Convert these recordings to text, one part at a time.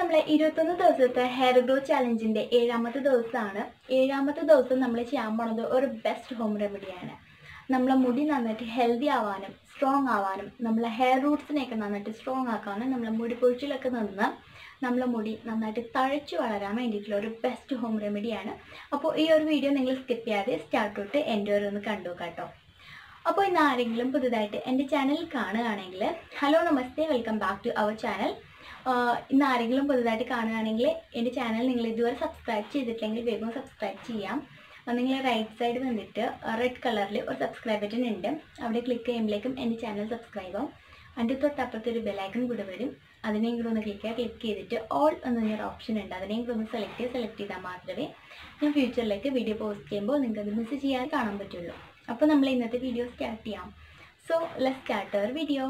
നമ്മളെ ഇരുപത്തൊന്ന് ദിവസത്തെ ഹെയർ ഗ്രോത്ത് ചാലഞ്ചിന്റെ ഏഴാമത്തെ ദിവസമാണ് ഏഴാമത്തെ ദിവസം നമ്മൾ ചെയ്യാൻ പോണത് ഒരു ബെസ്റ്റ് ഹോം റെമഡിയാണ് നമ്മളെ മുടി നന്നായിട്ട് ഹെൽത്തി ആവാനും സ്ട്രോങ് ആവാനും നമ്മളെ ഹെയർ റൂട്ട്സിനെയൊക്കെ നന്നായിട്ട് സ്ട്രോങ് ആക്കാനും നമ്മളെ മുടി പൊഴിച്ചിലൊക്കെ നിന്ന് നമ്മളെ മുടി നന്നായിട്ട് തഴച്ചു വളരാൻ വേണ്ടിയിട്ടുള്ള ഒരു ബെസ്റ്റ് ഹോം റെമഡിയാണ് അപ്പോൾ ഈ ഒരു വീഡിയോ നിങ്ങൾ സ്കിപ്പ് ചെയ്യാതെ സ്റ്റാർട്ട് തൊട്ട് എൻ്റെ വരെ ഒന്ന് കണ്ടു കേട്ടോ അപ്പോൾ ഇന്ന് ആരെങ്കിലും പുതുതായിട്ട് എൻ്റെ ചാനൽ കാണുകയാണെങ്കിൽ hello namaste welcome back to our channel ഇന്ന് ആരെങ്കിലും പുതുതായിട്ട് കാണുകയാണെങ്കിൽ എൻ്റെ ചാനൽ നിങ്ങൾ ഇതുവരെ സബ്സ്ക്രൈബ് ചെയ്തിട്ടില്ലെങ്കിൽ വേഗം സബ്സ്ക്രൈബ് ചെയ്യാം നിങ്ങൾ റൈറ്റ് സൈഡ് വന്നിട്ട് റെഡ് കളറിൽ ഒരു സബ്സ്ക്രൈബ് ബട്ടൺ ഉണ്ട് അവിടെ ക്ലിക്ക് ചെയ്യുമ്പോഴേക്കും എൻ്റെ ചാനൽ സബ്സ്ക്രൈബ് ആവും അതിൻ്റെ തൊട്ടപ്പുറത്ത് ഒരു ബെലൈക്കൺ കൂടെ വരും അതിനെയും കൂടെ ഒന്ന് ക്ലിക്ക് ചെയ്യുക ക്ലിക്ക് ചെയ്തിട്ട് ഓൾ എന്ന് പറഞ്ഞൊരു ഓപ്ഷൻ ഉണ്ട് അതിനെയും കൂടെ ഒന്ന് സെലക്ട് ചെയ്ത് സെലക്ട് ചെയ്താൽ മാത്രമേ ഞാൻ ഫ്യൂച്ചറിലേക്ക് വീഡിയോ പോസ്റ്റ് ചെയ്യുമ്പോൾ നിങ്ങൾക്ക് അത് മിസ് ചെയ്യാതെ കാണാൻ പറ്റുള്ളൂ അപ്പോൾ നമ്മൾ ഇന്നത്തെ വീഡിയോ സ്റ്റാർട്ട് ചെയ്യാം so let start our video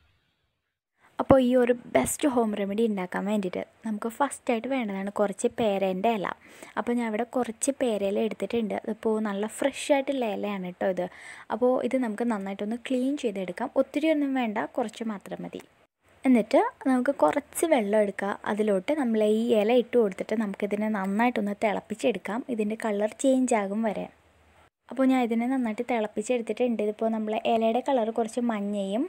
അപ്പോൾ ഈ ഒരു ബെസ്റ്റ് ഹോം റെമഡി ഉണ്ടാക്കാൻ വേണ്ടിയിട്ട് നമുക്ക് ഫസ്റ്റായിട്ട് വേണ്ടതാണ് കുറച്ച് പേരേൻ്റെ ഇല അപ്പോൾ ഞാൻ ഇവിടെ കുറച്ച് പേരയില എടുത്തിട്ടുണ്ട് അതിപ്പോൾ നല്ല ഫ്രഷ് ആയിട്ടുള്ള ഇലയാണ് കേട്ടോ ഇത് അപ്പോൾ ഇത് നമുക്ക് നന്നായിട്ടൊന്ന് ക്ലീൻ ചെയ്തെടുക്കാം ഒത്തിരി ഒന്നും വേണ്ട കുറച്ച് മാത്രം മതി എന്നിട്ട് നമുക്ക് കുറച്ച് വെള്ളം എടുക്കുക അതിലോട്ട് നമ്മൾ ഈ ഇല ഇട്ട് കൊടുത്തിട്ട് നമുക്കിതിനെ നന്നായിട്ടൊന്ന് തിളപ്പിച്ചെടുക്കാം ഇതിൻ്റെ കളർ ചേഞ്ച് ആകും വരെ അപ്പോൾ ഞാൻ ഇതിനെ നന്നായിട്ട് തിളപ്പിച്ചെടുത്തിട്ടുണ്ട് ഇതിപ്പോൾ നമ്മൾ ഇലയുടെ കളർ കുറച്ച് മഞ്ഞയും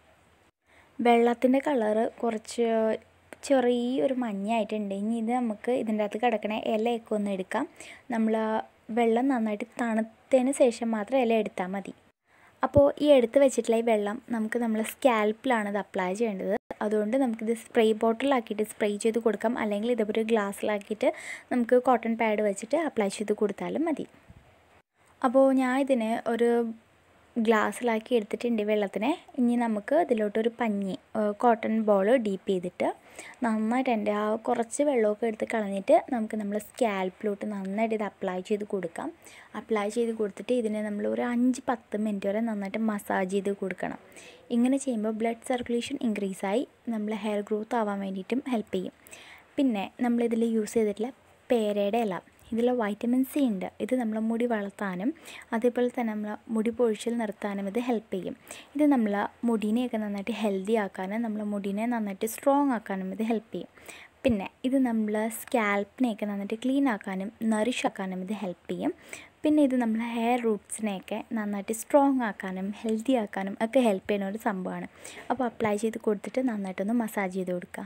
വെള്ളത്തിൻ്റെ കളറ് കുറച്ച് ചെറിയൊരു മഞ്ഞായിട്ടുണ്ട് ഇനി ഇത് നമുക്ക് ഇതിൻ്റെ അകത്ത് കിടക്കണ ഇലയൊക്കെ ഒന്ന് എടുക്കാം നമ്മൾ വെള്ളം നന്നായിട്ട് തണുത്തതിന് ശേഷം മാത്രം ഇല എടുത്താൽ മതി അപ്പോൾ ഈ എടുത്ത് വെച്ചിട്ടുള്ള ഈ വെള്ളം നമുക്ക് നമ്മൾ സ്കാൽപ്പിലാണ് ഇത് അപ്ലൈ ചെയ്യേണ്ടത് അതുകൊണ്ട് നമുക്കിത് സ്പ്രേ ബോട്ടിലാക്കിയിട്ട് സ്പ്രേ ചെയ്ത് കൊടുക്കാം അല്ലെങ്കിൽ ഇതേപോലെ ഗ്ലാസ്സിലാക്കിയിട്ട് നമുക്ക് കോട്ടൺ പാഡ് വെച്ചിട്ട് അപ്ലൈ ചെയ്ത് കൊടുത്താലും മതി അപ്പോൾ ഞാൻ ഇതിന് ഒരു ഗ്ലാസ്സിലാക്കി എടുത്തിട്ടുണ്ട് വെള്ളത്തിനെ ഇനി നമുക്ക് ഇതിലോട്ടൊരു പഞ്ഞി കോട്ടൺ ബോൾ ഡീപ്പ് ചെയ്തിട്ട് നന്നായിട്ട് എൻ്റെ ആ കുറച്ച് വെള്ളമൊക്കെ എടുത്ത് കളഞ്ഞിട്ട് നമുക്ക് നമ്മൾ സ്കാൽപ്പിലോട്ട് നന്നായിട്ട് ഇത് അപ്ലൈ ചെയ്ത് കൊടുക്കാം അപ്ലൈ ചെയ്ത് കൊടുത്തിട്ട് ഇതിനെ നമ്മൾ ഒരു അഞ്ച് പത്ത് മിനിറ്റ് വരെ നന്നായിട്ട് മസാജ് ചെയ്ത് കൊടുക്കണം ഇങ്ങനെ ചെയ്യുമ്പോൾ ബ്ലഡ് സർക്കുലേഷൻ ഇൻക്രീസായി നമ്മൾ ഹെയർ ഗ്രോത്ത് ആവാൻ വേണ്ടിയിട്ടും ഹെൽപ്പ് ചെയ്യും പിന്നെ നമ്മളിതിൽ യൂസ് ചെയ്തിട്ടുള്ള പേരയുടെ ഇല ഇതിൽ വൈറ്റമിൻ സി ഉണ്ട് ഇത് നമ്മളെ മുടി വളർത്താനും അതേപോലെ തന്നെ നമ്മളെ മുടി പൊഴിച്ചിൽ നിർത്താനും ഇത് ഹെൽപ്പ് ചെയ്യും ഇത് നമ്മളെ മുടിനെയൊക്കെ നന്നായിട്ട് ഹെൽത്തി ആക്കാനും നമ്മളെ മുടിനെ നന്നായിട്ട് സ്ട്രോങ് ആക്കാനും ഇത് ഹെൽപ്പ് ചെയ്യും പിന്നെ ഇത് നമ്മൾ സ്കാൽപ്പിനെയൊക്കെ നന്നായിട്ട് ക്ലീൻ ആക്കാനും നറിഷ് ആക്കാനും ഇത് ഹെൽപ്പ് ചെയ്യും പിന്നെ ഇത് നമ്മളെ ഹെയർ റൂട്ട്സിനെയൊക്കെ നന്നായിട്ട് സ്ട്രോങ് ആക്കാനും ഹെൽത്തി ആക്കാനും ഒക്കെ ഹെൽപ്പ് ചെയ്യുന്ന ഒരു സംഭവമാണ് അപ്പോൾ അപ്ലൈ ചെയ്ത് കൊടുത്തിട്ട് നന്നായിട്ടൊന്ന് മസാജ് ചെയ്ത് കൊടുക്കുക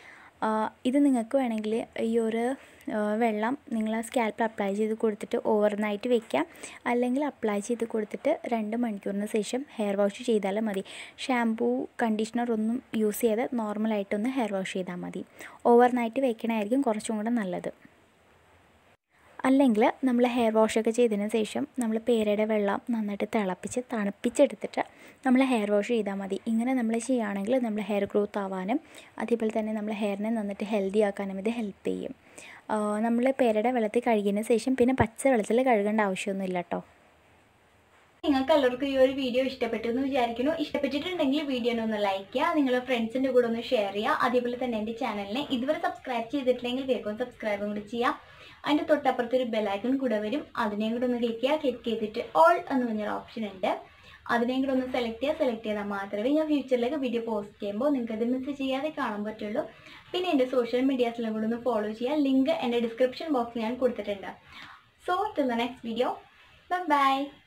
ഇത് നിങ്ങൾക്ക് വേണമെങ്കിൽ ഈ ഒരു വെള്ളം നിങ്ങൾ സ്കാൽപ്പിൽ അപ്ലൈ ചെയ്ത് കൊടുത്തിട്ട് ഓവർനൈറ്റ് വെക്കാം അല്ലെങ്കിൽ അപ്ലൈ ചെയ്ത് കൊടുത്തിട്ട് രണ്ട് മണിക്കൂറിന് ശേഷം ഹെയർ വാഷ് ചെയ്താലും മതി ഷാമ്പൂ കണ്ടീഷണർ ഒന്നും യൂസ് ചെയ്യാതെ നോർമലായിട്ടൊന്ന് ഹെയർ വാഷ് ചെയ്താൽ മതി ഓവർനൈറ്റ് വെക്കണമായിരിക്കും കുറച്ചും കൂടെ നല്ലത് അല്ലെങ്കിൽ നമ്മൾ ഹെയർ വാഷൊക്കെ ചെയ്തതിന് ശേഷം നമ്മൾ പേരയുടെ വെള്ളം നന്നായിട്ട് തിളപ്പിച്ച് തണുപ്പിച്ചെടുത്തിട്ട് നമ്മൾ ഹെയർ വാഷ് ചെയ്താൽ മതി ഇങ്ങനെ നമ്മൾ ചെയ്യുകയാണെങ്കിൽ നമ്മൾ ഹെയർ ഗ്രോത്ത് ആവാനും അതേപോലെ തന്നെ നമ്മൾ ഹെയറിനെ നന്നായിട്ട് ഹെൽത്തി ആക്കാനും ഇത് ഹെൽപ്പ് ചെയ്യും നമ്മൾ പേരയുടെ വെള്ളത്തിൽ കഴുകിയതിന് ശേഷം പിന്നെ പച്ച വെള്ളത്തിൽ കഴുകേണ്ട ആവശ്യമൊന്നുമില്ല കേട്ടോ നിങ്ങൾക്ക് എല്ലാവർക്കും ഈ ഒരു വീഡിയോ ഇഷ്ടപ്പെട്ടു എന്ന് വിചാരിക്കുന്നു ഇഷ്ടപ്പെട്ടിട്ടുണ്ടെങ്കിൽ വീഡിയോ ഒന്ന് ലൈക്ക് ചെയ്യുക നിങ്ങളുടെ ഫ്രണ്ട്സിൻ്റെ കൂടെ ഒന്ന് ഷെയർ ചെയ്യുക അതേപോലെ തന്നെ എൻ്റെ ചാനലിനെ ഇതുവരെ സബ്സ്ക്രൈബ് ചെയ്തിട്ടില്ലെങ്കിൽ വേഗം സബ്സ്ക്രൈബും കൂടി ചെയ്യാം അതിൻ്റെ തൊട്ടപ്പുറത്ത് ഒരു ബെലൈക്കൺ കൂടെ വരും അതിനെയും കൂടെ ഒന്ന് ക്ലിക്ക് ചെയ്യുക ക്ലിക്ക് ചെയ്തിട്ട് ഓൾ എന്ന് പറഞ്ഞൊരു ഓപ്ഷൻ ഉണ്ട് അതിനെയും കൂടെ ഒന്ന് സെലക്ട് ചെയ്യുക സെലക്ട് ചെയ്താൽ മാത്രമേ ഞാൻ ഫ്യൂച്ചറിലേക്ക് വീഡിയോ പോസ്റ്റ് ചെയ്യുമ്പോൾ നിങ്ങൾക്ക് അത് മിസ് ചെയ്യാതെ കാണാൻ പറ്റുള്ളൂ പിന്നെ എൻ്റെ സോഷ്യൽ മീഡിയാസിലും കൂടെ ഒന്ന് ഫോളോ ചെയ്യുക ലിങ്ക് എൻ്റെ ഡിസ്ക്രിപ്ഷൻ ബോക്സിൽ ഞാൻ കൊടുത്തിട്ടുണ്ട് so till the next video by